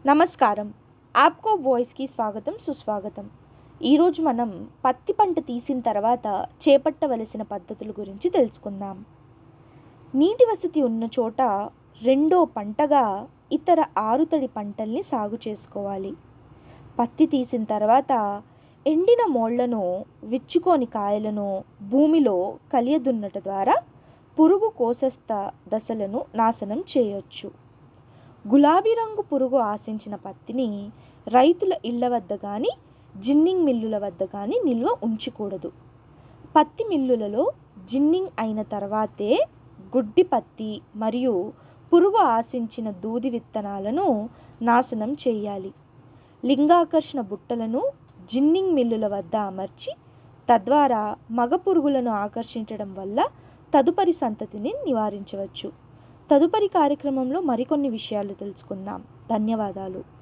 నమస్కారం ఆప్కో వాయిస్కి స్వాగతం సుస్వాగతం ఈరోజు మనం పత్తి పంట తీసిన తర్వాత చేపట్టవలసిన పద్ధతుల గురించి తెలుసుకుందాం నీటి వసతి ఉన్న చోట రెండో పంటగా ఇతర ఆరుతడి పంటల్ని సాగు చేసుకోవాలి పత్తి తీసిన తర్వాత ఎండిన మోళ్లను విచ్చుకోని కాయలను భూమిలో కలియదున్నట ద్వారా పురుగు కోసస్థ దశలను నాశనం చేయొచ్చు గులాబీ రంగు పురుగు ఆశించిన పత్తిని రైతుల ఇళ్ల వద్ద కానీ జిన్నింగ్ మిల్లుల వద్ద కానీ నిల్వ ఉంచకూడదు పత్తి మిల్లులలో జిన్నింగ్ అయిన తర్వాతే గుడ్డి పత్తి మరియు పురుగు ఆశించిన దూది విత్తనాలను నాశనం చేయాలి లింగాకర్షణ బుట్టలను జిన్నింగ్ మిల్లుల వద్ద అమర్చి తద్వారా మగ పురుగులను ఆకర్షించడం వల్ల తదుపరి సంతతిని నివారించవచ్చు తదుపరి కార్యక్రమంలో మరికొన్ని విషయాలు తెలుసుకుందాం ధన్యవాదాలు